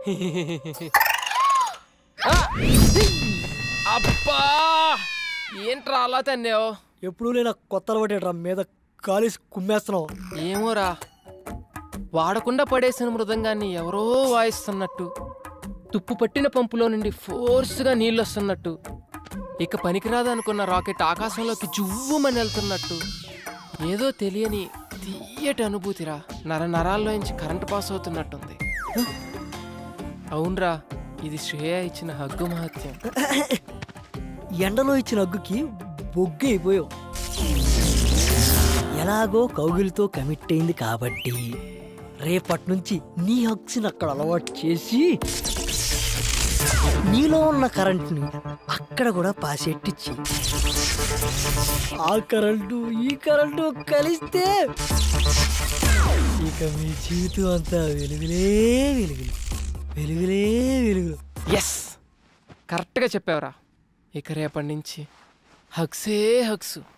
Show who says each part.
Speaker 1: ఆ! అబ్బా ఏంట్రా అలా తన్నావు
Speaker 2: ఎప్పుడు లేనా కొత్త అలవాటేట్రా మీద కాలేసి కుమ్మేస్తున్నావు
Speaker 1: ఏమోరా వాడకుండా పడేసిన మృదంగాన్ని ఎవరో వాయిస్తున్నట్టు తుప్పు పట్టిన పంపులో నుండి ఫోర్స్గా నీళ్ళు వస్తున్నట్టు ఇక పనికిరాదు అనుకున్న రాకెట్ ఆకాశంలోకి జువ్వుమని వెళ్తున్నట్టు ఏదో తెలియని తీయటి అనుభూతిరా నర నరాల్లోంచి కరెంటు పాస్ అవుతున్నట్టుంది అవునరా ఇది శ్రేయ ఇచ్చిన హగ్గు మహత్యం
Speaker 2: ఎండలో ఇచ్చిన అగ్గుకి బొగ్గు అయిపోయావు ఎలాగో కౌగిలితో కమిట్ అయింది కాబట్టి రేపటి నుంచి నీ హక్స్ని అక్కడ అలవాటు చేసి నీలో ఉన్న కరెంట్ని అక్కడ కూడా పాసెట్టిచ్చి ఆ కరెంటు ఈ కరెంటు కలిస్తే ఇక మీ జీవితం అంతా వెలుగులే వెలుగులు వెలుగులే వెలుగులు
Speaker 1: ఎస్ కరెక్ట్గా చెప్పావురా ఇక రేపటి నుంచి హగ్సే హగ్సు